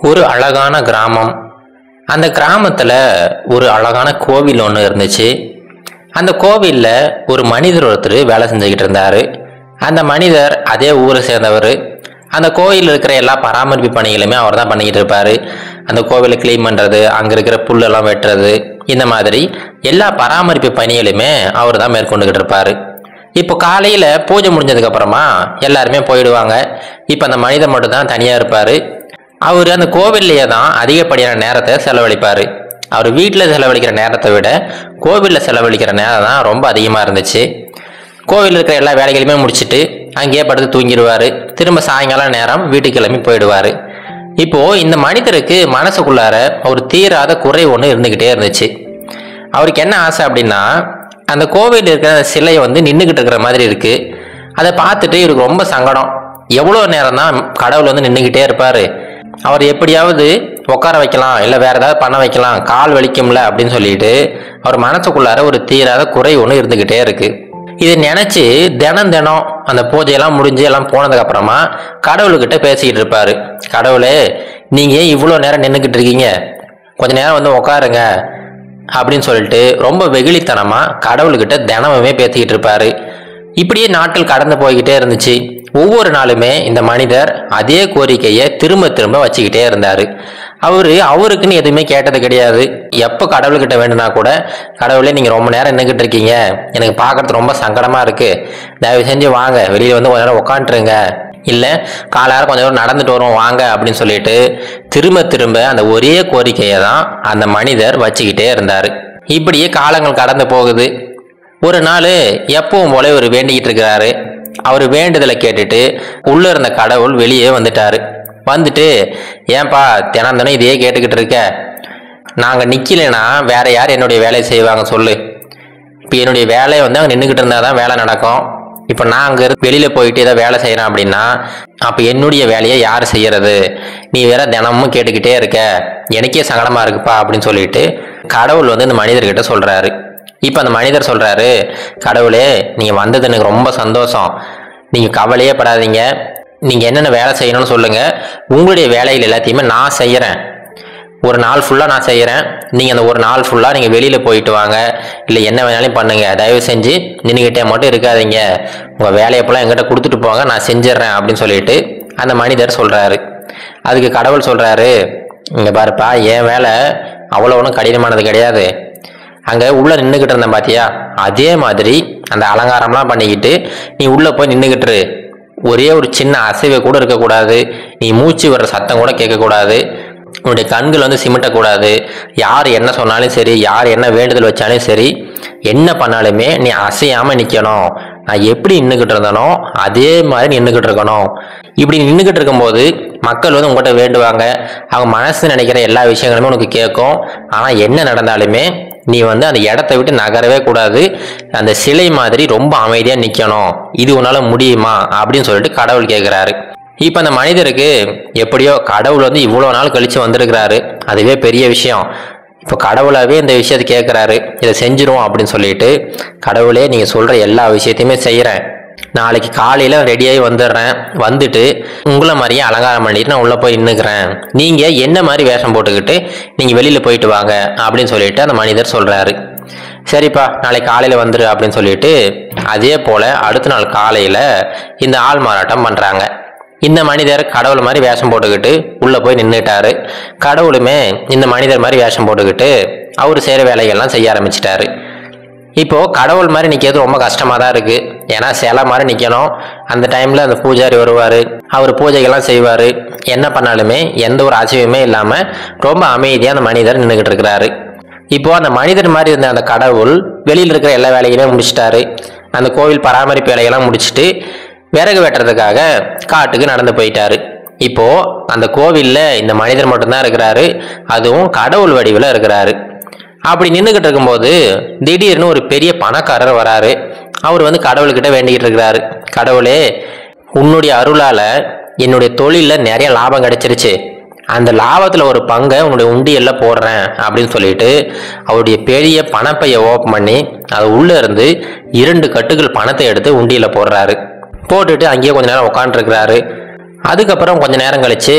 ஒரு அழகான கிராமம் அந்த கிராமத்தில் ஒரு அழகான கோவில் ஒன்று இருந்துச்சு அந்த கோவிலில் ஒரு மனிதர் ஒருத்தர் வேலை செஞ்சுக்கிட்டு இருந்தார் அந்த மனிதர் அதே ஊரை சேர்ந்தவர் அந்த கோயிலில் இருக்கிற எல்லா பராமரிப்பு பணிகளுமே அவர் தான் பண்ணிக்கிட்டு இருப்பார் அந்த கோவிலை க்ளீன் பண்ணுறது அங்கே இருக்கிற புல்லெல்லாம் வெட்டுறது இந்த மாதிரி எல்லா பராமரிப்பு பணிகளுமே அவர் தான் மேற்கொண்டுக்கிட்டு இருப்பார் இப்போ காலையில் பூஜை முடிஞ்சதுக்கு அப்புறமா எல்லாருமே போயிடுவாங்க இப்போ அந்த மனிதன் மட்டும் தான் தனியாக இருப்பார் அவர் அந்த கோவில்லையே தான் அதிகப்படியான நேரத்தை செலவழிப்பார் அவர் வீட்டில் செலவழிக்கிற நேரத்தை விட கோவிலில் செலவழிக்கிற நேரம் தான் ரொம்ப அதிகமாக இருந்துச்சு கோவிலில் இருக்கிற எல்லா வேலைகளையுமே முடிச்சுட்டு அங்கேயே படுத்து தூங்கிடுவார் திரும்ப சாயங்காலம் நேரம் வீட்டுக்கு கிளம்பி போயிடுவார் இப்போது இந்த மனிதருக்கு மனசுக்குள்ளார ஒரு தீராத குறை ஒன்று இருந்துக்கிட்டே இருந்துச்சு அவருக்கு என்ன ஆசை அப்படின்னா அந்த கோவில் இருக்கிற அந்த சிலை வந்து நின்றுக்கிட்டு இருக்கிற மாதிரி இருக்கு அதை பார்த்துட்டு இவருக்கு ரொம்ப சங்கடம் எவ்வளோ நேரம் தான் கடவுள் வந்து நின்றுக்கிட்டே இருப்பார் அவர் எப்படியாவது உட்கார வைக்கலாம் இல்லை வேற ஏதாவது பண்ண வைக்கலாம் கால் வலிக்கும்ல அப்படின்னு சொல்லிட்டு அவர் மனசுக்குள்ளார ஒரு தீராத குறை ஒன்று இருந்துக்கிட்டே இருக்கு இதை நினச்சி தினம் தினம் அந்த பூஜையெல்லாம் முடிஞ்சு எல்லாம் போனதுக்கு அப்புறமா கடவுள்கிட்ட பேசிக்கிட்டு இருப்பாரு கடவுளே நீங்கள் ஏன் இவ்வளோ நேரம் நின்றுக்கிட்டு இருக்கீங்க கொஞ்ச நேரம் வந்து உட்காருங்க அப்படின்னு சொல்லிட்டு ரொம்ப வெகுளித்தனமா கடவுள்கிட்ட தினமுமே பேசிக்கிட்டு இருப்பாரு இப்படியே நாட்கள் கடந்து போய்கிட்டே இருந்துச்சு ஒவ்வொரு நாளுமே இந்த மனிதர் அதே கோரிக்கையை திரும்ப திரும்ப வச்சுக்கிட்டே இருந்தாரு அவரு அவருக்குன்னு எதுவுமே கேட்டது கிடையாது எப்போ கடவுள்கிட்ட வேண்டுனா கூட கடவுளே நீங்க ரொம்ப நேரம் நின்றுக்கிட்டு இருக்கீங்க எனக்கு பார்க்கறது ரொம்ப சங்கடமா இருக்கு தயவு செஞ்சு வாங்க வெளியில வந்து கொஞ்ச நேரம் உட்காந்துருங்க இல்லை காலார கொஞ்சம் தூரம் நடந்துட்டு வரும் வாங்க அப்படின்னு சொல்லிட்டு திரும்ப திரும்ப அந்த ஒரே கோரிக்கையை தான் அந்த மனிதர் வச்சுக்கிட்டே இருந்தார் இப்படியே காலங்கள் கடந்து போகுது ஒரு நாள் எப்பவும் போல இவர் வேண்டிக்கிட்டு இருக்கிறாரு அவர் வேண்டுதலை கேட்டுட்டு உள்ள இருந்த கடவுள் வெளியே வந்துட்டாரு வந்துட்டு ஏன்பா தினம் தினம் இதையே கேட்டுக்கிட்டு இருக்க நாங்கள் நிற்கலைன்னா வேற யார் என்னுடைய வேலையை செய்வாங்க சொல்லு இப்போ என்னுடைய வேலையை வந்து அங்கே நின்றுக்கிட்டு இருந்தால் தான் வேலை நடக்கும் இப்போ நான் அங்கே வெளியில் போயிட்டு ஏதோ வேலை செய்கிறேன் அப்படின்னா அப்போ என்னுடைய வேலையை யார் செய்யறது நீ வேற தினமும் கேட்டுக்கிட்டே இருக்க எனக்கே சங்கடமாக இருக்குப்பா அப்படின்னு சொல்லிட்டு கடவுள் வந்து இந்த மனிதர்கிட்ட சொல்கிறாரு இப்போ அந்த மனிதர் சொல்கிறாரு கடவுளே நீங்கள் வந்தது எனக்கு ரொம்ப சந்தோஷம் நீங்கள் கவலையே படாதீங்க நீங்கள் என்னென்ன வேலை செய்யணும்னு சொல்லுங்கள் உங்களுடைய வேலைகள் எல்லாத்தையுமே நான் செய்கிறேன் ஒரு நாள் ஃபுல்லாக நான் செய்கிறேன் நீங்கள் அந்த ஒரு நாள் ஃபுல்லாக நீங்கள் வெளியில் போயிட்டு வாங்க இல்லை என்ன வேணாலும் பண்ணுங்கள் தயவு செஞ்சு நின்றுக்கிட்டே மட்டும் இருக்காதீங்க உங்கள் வேலையப்பெல்லாம் என்கிட்ட கொடுத்துட்டு போங்க நான் செஞ்சிடுறேன் அப்படின்னு சொல்லிட்டு அந்த மனிதர் சொல்கிறாரு அதுக்கு கடவுள் சொல்கிறாரு இங்கே பாருப்பா என் வேலை அவ்வளோ ஒன்றும் கடினமானது கிடையாது அங்கே உள்ளே நின்றுக்கிட்டு இருந்தேன் பார்த்தியா அதே மாதிரி அந்த அலங்காரம்லாம் பண்ணிக்கிட்டு நீ உள்ளே போய் நின்றுக்கிட்டு ஒரே ஒரு சின்ன அசைவை கூட இருக்கக்கூடாது நீ மூச்சு வர்ற சத்தம் கூட கேட்கக்கூடாது உன்னுடைய கண்கள் வந்து சிமிட்டக்கூடாது யார் என்ன சொன்னாலும் சரி யார் என்ன வேண்டுதல் வச்சாலும் சரி என்ன பண்ணாலுமே நீ அசையாமல் நிற்கணும் நான் எப்படி நின்றுக்கிட்டு இருந்தனோ அதே மாதிரி நின்றுக்கிட்டு இருக்கணும் இப்படி நின்றுக்கிட்டு இருக்கும்போது மக்கள் வந்து உங்கள்கிட்ட வேண்டுவாங்க அவங்க மனசு நினைக்கிற எல்லா விஷயங்களுமே உனக்கு கேட்கும் ஆனால் என்ன நடந்தாலுமே நீ வந்து அந்த இடத்த விட்டு நகரவே கூடாது அந்த சிலை மாதிரி ரொம்ப அமைதியாக நிற்கணும் இது உன்னால் முடியுமா அப்படின்னு சொல்லிட்டு கடவுள் கேட்குறாரு இப்போ அந்த மனிதருக்கு எப்படியோ கடவுள் வந்து இவ்வளோ நாள் கழித்து வந்திருக்கிறாரு அதுவே பெரிய விஷயம் இப்போ கடவுளாவே இந்த விஷயத்தை கேட்குறாரு இதை செஞ்சிரும் அப்படின்னு சொல்லிட்டு கடவுளே நீங்கள் சொல்கிற எல்லா விஷயத்தையுமே செய்கிறேன் நாளைக்கு காலையில் ரெடியாகி வந்துடுறேன் வந்துட்டு உங்களை மாதிரியே அலங்காரம் பண்ணிட்டு நான் உள்ளே போய் நின்றுக்கிறேன் நீங்கள் என்ன மாதிரி வேஷம் போட்டுக்கிட்டு நீங்கள் வெளியில் போயிட்டு வாங்க அப்படின்னு சொல்லிட்டு அந்த மனிதர் சொல்கிறாரு சரிப்பா நாளைக்கு காலையில் வந்துரு அப்படின்னு சொல்லிட்டு அதே போல் அடுத்த நாள் காலையில் இந்த ஆள் மாறாட்டம் பண்ணுறாங்க இந்த மனிதர் கடவுள் மாதிரி வேஷம் போட்டுக்கிட்டு உள்ளே போய் நின்றுட்டாரு கடவுளுமே இந்த மனிதர் மாதிரி வேஷம் போட்டுக்கிட்டு அவர் செய்கிற வேலைகள்லாம் செய்ய ஆரம்பிச்சிட்டாரு இப்போ கடவுள் மாதிரி நிற்கிறது ரொம்ப கஷ்டமாக தான் இருக்கு ஏன்னா சிலை மாதிரி நிற்கணும் அந்த டைமில் அந்த பூஜாரி வருவார் அவர் பூஜைகள்லாம் செய்வார் என்ன பண்ணாலுமே எந்த ஒரு அசைவுமே இல்லாமல் ரொம்ப அமைதியாக அந்த மனிதர் நின்றுக்கிட்டு இருக்கிறாரு இப்போ அந்த மனிதர் மாதிரி இருந்த அந்த கடவுள் வெளியில் இருக்கிற எல்லா வேலையுமே முடிச்சிட்டாரு அந்த கோவில் பராமரிப்பு வேலையெல்லாம் முடிச்சுட்டு விறகு வெட்டுறதுக்காக காட்டுக்கு நடந்து போயிட்டாரு இப்போ அந்த கோவில்ல இந்த மனிதர் மட்டும்தான் இருக்கிறாரு அதுவும் கடவுள் வடிவில் இருக்கிறாரு அப்படி நின்றுக்கிட்டு இருக்கும்போது திடீர்னு ஒரு பெரிய பணக்காரர் வராரு அவர் வந்து கடவுள்கிட்ட வேண்டிக்கிட்டு இருக்கிறாரு கடவுளே உன்னுடைய அருளால என்னுடைய தொழிலில் நிறைய லாபம் கிடைச்சிருச்சு அந்த லாபத்தில் ஒரு பங்கை உன்னுடைய உண்டியல்ல போடுறேன் அப்படின்னு சொல்லிட்டு அவருடைய பெரிய பணப்பையை ஓப்பன் பண்ணி அது உள்ளே இருந்து இரண்டு கட்டுகள் பணத்தை எடுத்து உண்டியல்ல போடுறாரு போட்டுட்டு அங்கேயே கொஞ்ச நேரம் உட்காந்துருக்கிறாரு அதுக்கப்புறம் கொஞ்ச நேரம் கழிச்சு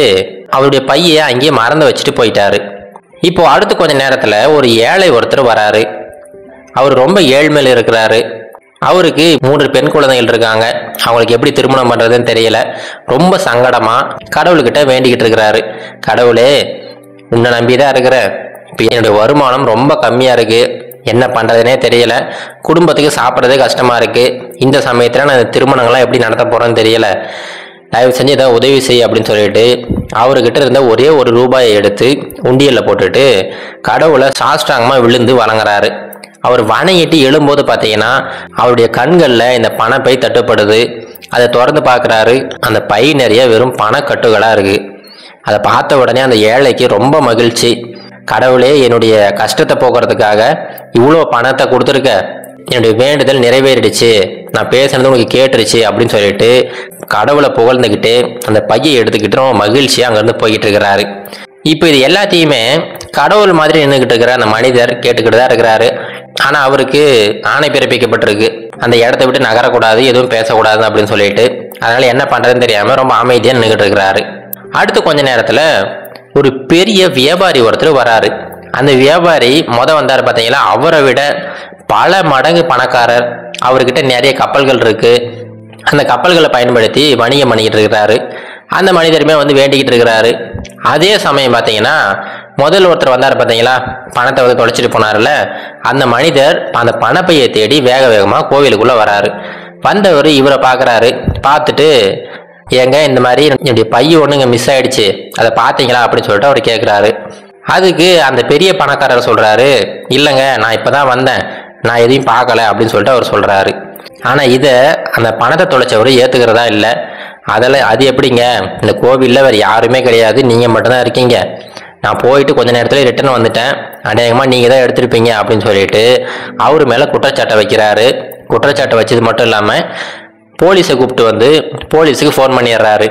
அவருடைய பையை அங்கேயே மறந்து வச்சுட்டு போயிட்டாரு இப்போ அடுத்து கொஞ்ச நேரத்துல ஒரு ஏழை ஒருத்தர் வராரு அவர் ரொம்ப ஏழ்மையில் இருக்கிறாரு அவருக்கு மூன்று பெண் குழந்தைகள் இருக்காங்க அவங்களுக்கு எப்படி திருமணம் பண்றதுன்னு தெரியல ரொம்ப சங்கடமா கடவுள்கிட்ட வேண்டிக்கிட்டு இருக்கிறாரு கடவுளே உன்னை நம்பி தான் இருக்கிறேன் இப்போ என்னுடைய வருமானம் ரொம்ப கம்மியா இருக்கு என்ன பண்றதுனே தெரியல குடும்பத்துக்கு சாப்பிட்றதே கஷ்டமா இருக்கு இந்த சமயத்துல நான் இந்த திருமணங்கள்லாம் எப்படி நடத்த போறேன்னு தெரியல தயவு செஞ்சு ஏதாவது உதவி செய் அப்படின்னு சொல்லிட்டு அவர்கிட்ட இருந்த ஒரே ஒரு ரூபாயை எடுத்து உண்டியல்ல போட்டுட்டு கடவுளை சாஷ்டாங்கமா விழுந்து வணங்குறாரு அவர் வணங்கிட்டு எழும்போது பார்த்தீங்கன்னா அவருடைய கண்களில் இந்த பணப்பை தட்டுப்படுது அதை திறந்து பார்க்குறாரு அந்த பை நிறைய வெறும் பணக்கட்டுகளாக இருக்கு அதை பார்த்த உடனே அந்த ஏழைக்கு ரொம்ப மகிழ்ச்சி கடவுளே என்னுடைய கஷ்டத்தை போக்குறதுக்காக இவ்வளோ பணத்தை கொடுத்துருக்க என்னுடைய வேண்டுதல் நிறைவேறிடுச்சு நான் பேசுனது உனக்கு கேட்டுருச்சு அப்படின்னு சொல்லிட்டு கடவுளை புகழ்ந்துக்கிட்டு அந்த பையை எடுத்துக்கிட்டு ரொம்ப மகிழ்ச்சியாக அங்கேருந்து போய்கிட்டு இருக்கிறாரு இப்போ இது எல்லாத்தையுமே கடவுள் மாதிரி நின்றுக்கிட்டு இருக்கிற அந்த மனிதர் கேட்டுக்கிட்டு தான் இருக்கிறாரு ஆனால் அவருக்கு ஆணை பிறப்பிக்கப்பட்டிருக்கு அந்த இடத்த விட்டு நகரக்கூடாது எதுவும் பேசக்கூடாது அப்படின்னு சொல்லிட்டு அதனால என்ன பண்ணுறதுன்னு தெரியாமல் ரொம்ப அமைதியாக நின்றுக்கிட்டு இருக்கிறாரு அடுத்து கொஞ்ச நேரத்தில் ஒரு பெரிய வியாபாரி ஒருத்தர் வராரு அந்த வியாபாரி முத வந்தார் பார்த்தீங்களா அவரை விட பல மடங்கு பணக்காரர் அவர்கிட்ட நிறைய கப்பல்கள் இருக்கு அந்த கப்பல்களை பயன்படுத்தி வணிகம் பண்ணிக்கிட்டு இருக்கிறாரு அந்த மனிதருமே வந்து வேண்டிக்கிட்டு இருக்கிறாரு அதே சமயம் பார்த்தீங்கன்னா முதல் ஒருத்தர் வந்தார் பார்த்தீங்களா பணத்தை வந்து தொலைச்சிட்டு போனார்ல அந்த மனிதர் அந்த பணப்பையை தேடி வேக வேகமாக கோவிலுக்குள்ளே வராரு வந்தவர் இவரை பார்க்குறாரு பார்த்துட்டு ஏங்க இந்த மாதிரி என்னுடைய பை ஒன்று இங்கே மிஸ் ஆயிடுச்சு அதை பார்த்தீங்களா அப்படின்னு சொல்லிட்டு அவர் கேட்குறாரு அதுக்கு அந்த பெரிய பணக்காரர் சொல்கிறாரு இல்லைங்க நான் இப்போ தான் வந்தேன் நான் எதையும் பார்க்கல அப்படின்னு சொல்லிட்டு அவர் சொல்கிறாரு ஆனால் இதை அந்த பணத்தை தொலைச்சவர் ஏற்றுக்கிறதா இல்லை அதில் அது எப்படிங்க இந்த கோவிலில் வேறு யாருமே கிடையாது நீங்கள் மட்டும்தான் இருக்கீங்க நான் போயிட்டு கொஞ்ச நேரத்தில் ரிட்டர்ன் வந்துட்டேன் அநேகமாக நீங்கள் தான் எடுத்திருப்பீங்க அப்படின்னு சொல்லிட்டு அவர் மேலே குற்றச்சாட்டை வைக்கிறாரு குற்றச்சாட்டை வச்சது மட்டும் இல்லாமல் போலீஸை கூப்பிட்டு வந்து போலீஸுக்கு ஃபோன் பண்ணிடுறாரு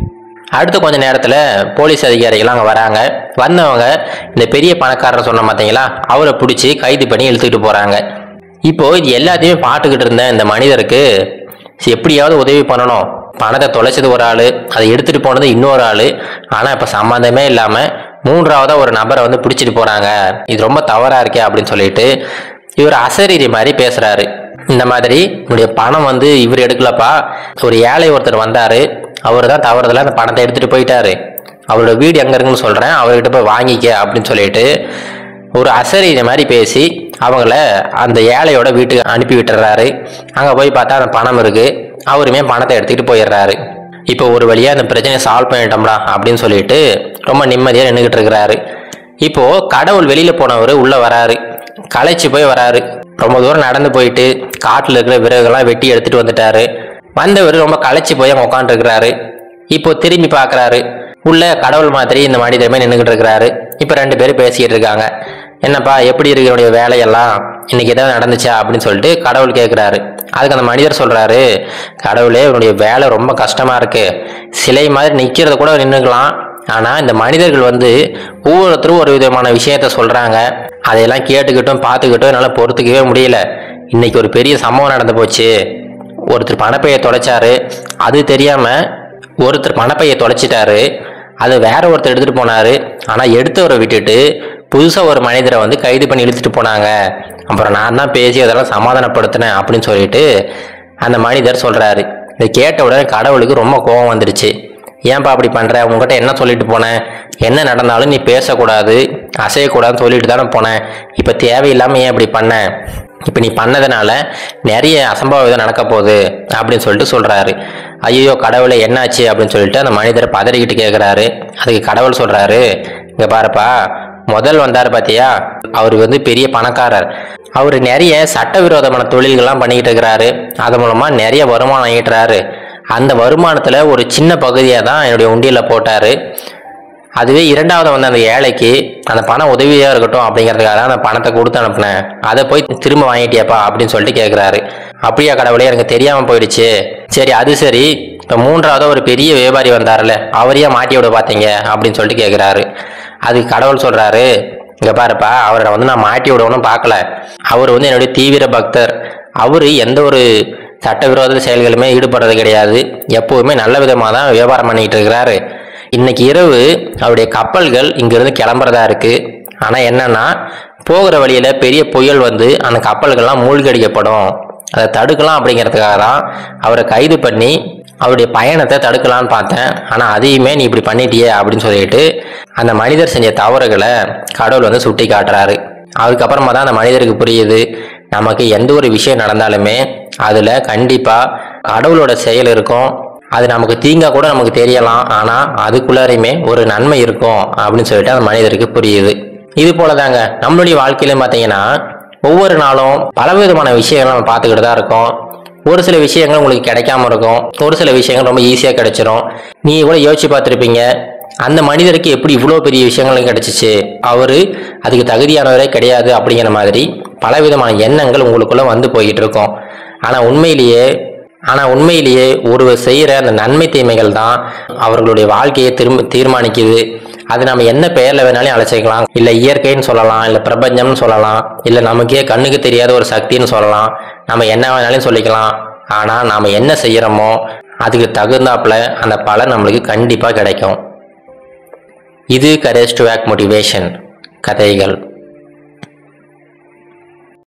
அடுத்த கொஞ்ச நேரத்தில் போலீஸ் அதிகாரிகள் அங்கே வராங்க வந்தவங்க இந்த பெரிய பணக்காரர் சொன்ன பார்த்தீங்களா அவரை பிடிச்சி கைது பண்ணி இழுத்துக்கிட்டு போகிறாங்க இப்போ இது எல்லாத்தையுமே பார்த்துக்கிட்டு இருந்த இந்த மனிதருக்கு எப்படியாவது உதவி பண்ணணும் பணத்தை தொலைச்சது ஒரு ஆள் அதை எடுத்துகிட்டு போனது இன்னொரு ஆள் ஆனால் இப்போ சம்மந்தமே இல்லாமல் மூன்றாவதாக ஒரு நபரை வந்து பிடிச்சிட்டு போகிறாங்க இது ரொம்ப தவறாக இருக்கே அப்படின்னு சொல்லிட்டு இவர் அசரீரி மாதிரி பேசுகிறாரு இந்த மாதிரி உன்னுடைய பணம் வந்து இவர் எடுக்கலப்பா ஒரு ஏழை ஒருத்தர் வந்தார் அவர் தான் தவறுதலா அந்த பணத்தை எடுத்துகிட்டு போயிட்டாரு அவரோட வீடு எங்கே இருக்குன்னு சொல்கிறேன் அவர்கிட்ட போய் வாங்கிக்க அப்படின்னு சொல்லிட்டு ஒரு அசரீரி மாதிரி பேசி அவங்கள அந்த ஏழையோட வீட்டுக்கு அனுப்பி விட்டுறாரு அங்கே போய் பார்த்தா அந்த பணம் இருக்குது அவருமே பணத்தை எடுத்துக்கிட்டு போயிடுறாரு இப்போ ஒரு வழியாக அந்த பிரச்சனையை சால்வ் பண்ணிட்டோம்டா அப்படின்னு சொல்லிட்டு ரொம்ப நிம்மதியாக நின்றுக்கிட்டு இருக்கிறாரு இப்போ கடவுள் வெளியில் போனவர் உள்ளே வராரு களைச்சு போய் வராரு ரொம்ப தூரம் நடந்து போயிட்டு காட்டில் இருக்கிற விறகுலாம் வெட்டி எடுத்துட்டு வந்துட்டாரு வந்தவர் ரொம்ப களைச்சு போய் அங்கே உட்காந்துருக்கிறாரு இப்போ திரும்பி பார்க்குறாரு உள்ள கடவுள் மாதிரி இந்த மனிதருமே நின்றுக்கிட்டு இருக்கிறாரு இப்போ ரெண்டு பேரும் பேசிக்கிட்டு இருக்காங்க என்னப்பா எப்படி இருக்கு என்னுடைய வேலையெல்லாம் இன்னைக்கு ஏதாவது நடந்துச்சா அப்படின்னு சொல்லிட்டு கடவுள் கேட்குறாரு அதுக்கு அந்த மனிதர் சொல்றாரு கடவுளே உன்னுடைய வேலை ரொம்ப கஷ்டமா இருக்கு சிலை மாதிரி நிற்கிறத கூட நின்றுக்கலாம் ஆனால் இந்த மனிதர்கள் வந்து ஒவ்வொருத்தரும் ஒரு விதமான விஷயத்த சொல்றாங்க அதையெல்லாம் கேட்டுக்கிட்டும் பார்த்துக்கிட்டும் என்னால் பொறுத்துக்கவே முடியல இன்னைக்கு ஒரு பெரிய சம்பவம் நடந்து போச்சு ஒருத்தர் பணப்பையை தொலைச்சாரு அது தெரியாம ஒருத்தர் பணப்பையை தொலைச்சிட்டாரு அது வேற ஒருத்தர் எடுத்துட்டு போனாரு ஆனா எடுத்தவரை விட்டுட்டு புதுசா ஒரு மனிதரை வந்து கைது பண்ணி இழுத்துட்டு போனாங்க அப்புறம் நான் தான் பேசி அதெல்லாம் சமாதானப்படுத்தினேன் அப்படின்னு சொல்லிட்டு அந்த மனிதர் சொல்றாரு இதை கேட்ட உடனே கடவுளுக்கு ரொம்ப கோபம் வந்துடுச்சு ஏன்பா அப்படி பண்ற உங்ககிட்ட என்ன சொல்லிட்டு போனேன் என்ன நடந்தாலும் நீ பேசக்கூடாது அசையக்கூடாதுன்னு சொல்லிட்டு தானே போனேன் இப்போ தேவையில்லாம ஏன் இப்படி பண்ண இப்போ நீ பண்ணதுனால நிறைய அசம்பாவிதம் நடக்க போகுது அப்படின்னு சொல்லிட்டு சொல்றாரு ஐயோ கடவுளை என்னாச்சு அப்படின்னு சொல்லிட்டு அந்த மனிதர் பதறிக்கிட்டு கேட்குறாரு அதுக்கு கடவுள் சொல்றாரு இங்க பாருப்பா முதல் வந்தார் பாத்தியா அவர் வந்து பெரிய பணக்காரர் அவர் நிறைய சட்டவிரோதமான தொழில்கள்லாம் பண்ணிக்கிட்டு இருக்கிறாரு அது மூலமா நிறைய வருமானம் ஈட்டுறாரு அந்த வருமானத்துல ஒரு சின்ன பகுதியாக தான் என்னுடைய உண்டியல்ல போட்டாரு அதுவே இரண்டாவது வந்து அந்த ஏழைக்கு அந்த பணம் உதவியாக இருக்கட்டும் அப்படிங்கிறதுக்காக தான் அந்த பணத்தை கொடுத்து அனுப்புனேன் அதை போய் திரும்ப வாங்கிட்டியாப்பா அப்படின்னு சொல்லிட்டு கேட்குறாரு அப்படியா கடவுளே எனக்கு தெரியாமல் போயிடுச்சு சரி அது சரி இப்போ மூன்றாவது ஒரு பெரிய வியாபாரி வந்தார்ல அவரையே மாட்டி விட பார்த்தீங்க அப்படின்னு சொல்லிட்டு கேட்குறாரு அதுக்கு கடவுள் சொல்கிறாரு இங்கே பாருப்பா அவரை வந்து நான் மாட்டி விடணும்னு பார்க்கல அவர் வந்து என்னுடைய தீவிர பக்தர் அவர் எந்த ஒரு சட்டவிரோத செயல்களுமே ஈடுபடுறது கிடையாது எப்போவுமே நல்ல விதமாக தான் வியாபாரம் பண்ணிக்கிட்டு இருக்கிறாரு இன்னைக்கு இரவு அவருடைய கப்பல்கள் இங்கிருந்து கிளம்புறதா இருக்கு ஆனா என்னன்னா போகிற வழியில பெரிய புயல் வந்து அந்த கப்பல்கள்லாம் மூழ்கடிக்கப்படும் அதை தடுக்கலாம் அப்படிங்கிறதுக்காக தான் அவரை கைது பண்ணி அவருடைய பயணத்தை தடுக்கலான்னு பார்த்தேன் ஆனால் அதையுமே நீ இப்படி பண்ணிட்டியே அப்படின்னு சொல்லிட்டு அந்த மனிதர் செஞ்ச தவறுகளை கடவுள் வந்து சுட்டி காட்டுறாரு அதுக்கப்புறமா தான் அந்த மனிதருக்கு புரியுது நமக்கு எந்த ஒரு விஷயம் நடந்தாலுமே அதில் கண்டிப்பாக கடவுளோட செயல் இருக்கும் அது நமக்கு தீங்கா கூட நமக்கு தெரியலாம் ஆனால் அதுக்குள்ளாரையுமே ஒரு நன்மை இருக்கும் அப்படின்னு சொல்லிட்டு அந்த மனிதருக்கு புரியுது இது போல தாங்க நம்மளுடைய வாழ்க்கையிலும் பார்த்தீங்கன்னா ஒவ்வொரு நாளும் பலவிதமான விஷயங்கள் நம்ம பார்த்துக்கிட்டு தான் இருக்கோம் ஒரு சில விஷயங்கள் உங்களுக்கு கிடைக்காம இருக்கும் ஒரு சில விஷயங்கள் ரொம்ப ஈஸியாக கிடைச்சிரும் நீங்க கூட யோசிச்சு பார்த்துருப்பீங்க அந்த மனிதருக்கு எப்படி இவ்வளோ பெரிய விஷயங்கள் கிடைச்சிச்சு அவரு அதுக்கு தகுதியானவரே கிடையாது அப்படிங்கிற மாதிரி பலவிதமான எண்ணங்கள் உங்களுக்குள்ள வந்து போய்கிட்டு இருக்கும் ஆனால் உண்மையிலேயே ஆனால் உண்மையிலேயே ஒருவர் செய்கிற அந்த நன்மை தீமைகள் தான் அவர்களுடைய வாழ்க்கையை திரும்ப தீர்மானிக்குது அது நம்ம என்ன பெயரில் வேணாலும் அழைச்சிக்கலாம் இல்லை இயற்கைன்னு சொல்லலாம் இல்லை பிரபஞ்சம்னு சொல்லலாம் இல்லை நமக்கே கண்ணுக்கு தெரியாத ஒரு சக்தின்னு சொல்லலாம் நம்ம என்ன வேணாலும் சொல்லிக்கலாம் ஆனால் நாம் என்ன செய்கிறோமோ அதுக்கு தகுந்தாப்புல அந்த பலன் நம்மளுக்கு கண்டிப்பாக கிடைக்கும் இது கரேஜ் டு ஆக் மோட்டிவேஷன் கதைகள்